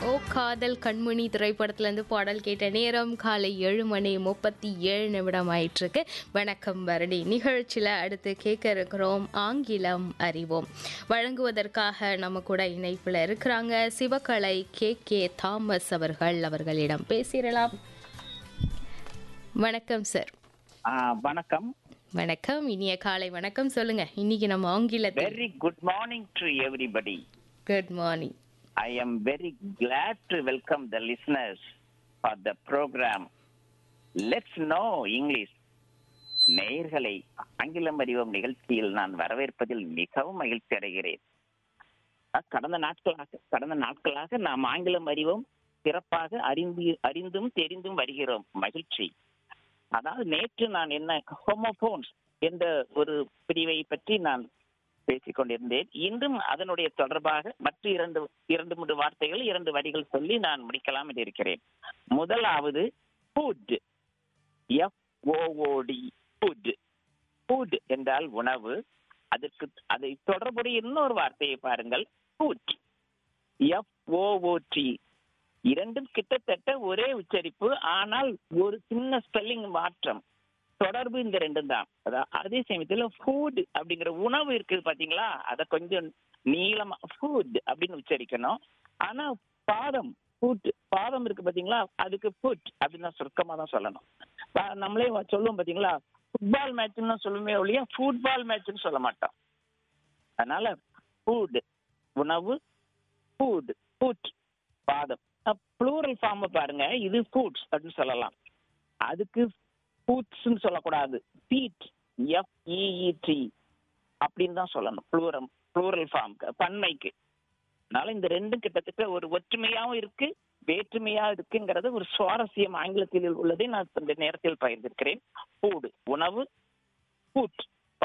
ஓ காதல் கண்மணி திரைப்படத்திலேருந்து பாடல் கேட்ட நேரம் காலை ஏழு மணி முப்பத்தி ஏழு நிமிடம் ஆயிட்டிருக்கு வணக்கம் பரணி நிகழ்ச்சியில் அடுத்து கேட்க இருக்கிறோம் ஆங்கிலம் அறிவோம் வழங்குவதற்காக நம்ம கூட இணைப்பில் இருக்கிறாங்க சிவகலை கே கே தாமஸ் அவர்கள் அவர்களிடம் பேசிடலாம் வணக்கம் சார் ஆ, வணக்கம் வணக்கம் இனிய காலை வணக்கம் சொல்லுங்க இன்னைக்கு நம்ம ஆங்கிலத்தில் very good morning to everybody good morning I am very glad to welcome the listeners for the programme let's know English நேயர்களை ஆங்கிலம் அறிவோம் நிகழ்ச்சியில் நான் வரவேற்பதில் மிகவும் மகிழ்ச்சி அடைகிறேன் அஹ், கடந்த நாட்களாக கடந்த நாட்களாக நாம் ஆங்கிலம் அறிவோம் சிறப்பாக அறிந்து அறிந்தும் தெரிந்தும் வருகிறோம் மகிழ்ச்சி அதாவது நேற்று நான் என்ன ஹோமோபோன்ஸ் என்ற ஒரு பிரிவை பற்றி நான் பேசிக் கொண்டிருந்தேன் இன்றும் அதனுடைய தொடர்பாக மற்ற இரண்டு இரண்டு மூன்று வார்த்தைகள் இரண்டு வரிகள் சொல்லி நான் முடிக்கலாம் என்று இருக்கிறேன் முதலாவது food F O O D food food என்றால் உணவு அதற்கு அதை தொடர்புடைய இன்னொரு வார்த்தையை பாருங்கள் ஃபுட் எஃப் ஓஓடி இரண்டும் கிட்டத்தட்ட ஒரே உச்சரிப்பு ஆனால் ஒரு சின்ன ஸ்பெல்லிங் மாற்றம் தொடர்பு இந்த ரெண்டும் தான் அதான் அதே சமயத்துல ஃபுட் அப்படிங்கிற உணவு இருக்குது பாத்தீங்களா அதை கொஞ்சம் நீளமா ஃபுட் அப்படின்னு உச்சரிக்கணும் ஆனா பாதம் ஃபுட் பாதம் இருக்கு பாத்தீங்களா அதுக்கு ஃபுட் அப்படின்னு தான் சுருக்கமா தான் சொல்லணும் பா- நம்மளே வ- சொல்லுவோம் பாத்தீங்களா ஃபுட்பால் மேட்ச்னு தான் சொல்லுமே ஒழிய ஃபுட்பால் மேட்ச்னு சொல்ல மாட்டோம் அதனால ஃபுட் உணவு ஃபுட் ஃபுட் பாதம் ப்ளூரல் ஃபார்ம் பாருங்க இது ஃபுட்ஸ் அப்படின்னு சொல்லலாம் அதுக்கு ஃபுட்ஸ்னு சொல்லக்கூடாது ஃபீட் எஃப்இஇடி அப்படின்னு தான் சொல்லணும் ப்ளூரம் ப்ளூரல் ஃபார்ம்க்கு பன்மைக்கு அதனால இந்த ரெண்டும் கிட்டத்தட்ட ஒரு ஒற்றுமையாவும் இருக்கு வேற்றுமையா இருக்குங்கிறது ஒரு சுவாரஸ்யம் ஆங்கிலத்தில் உள்ளதை நான் இந்த நேரத்தில் பகிர்ந்திருக்கிறேன் ஃபுட் உணவு ஃபுட்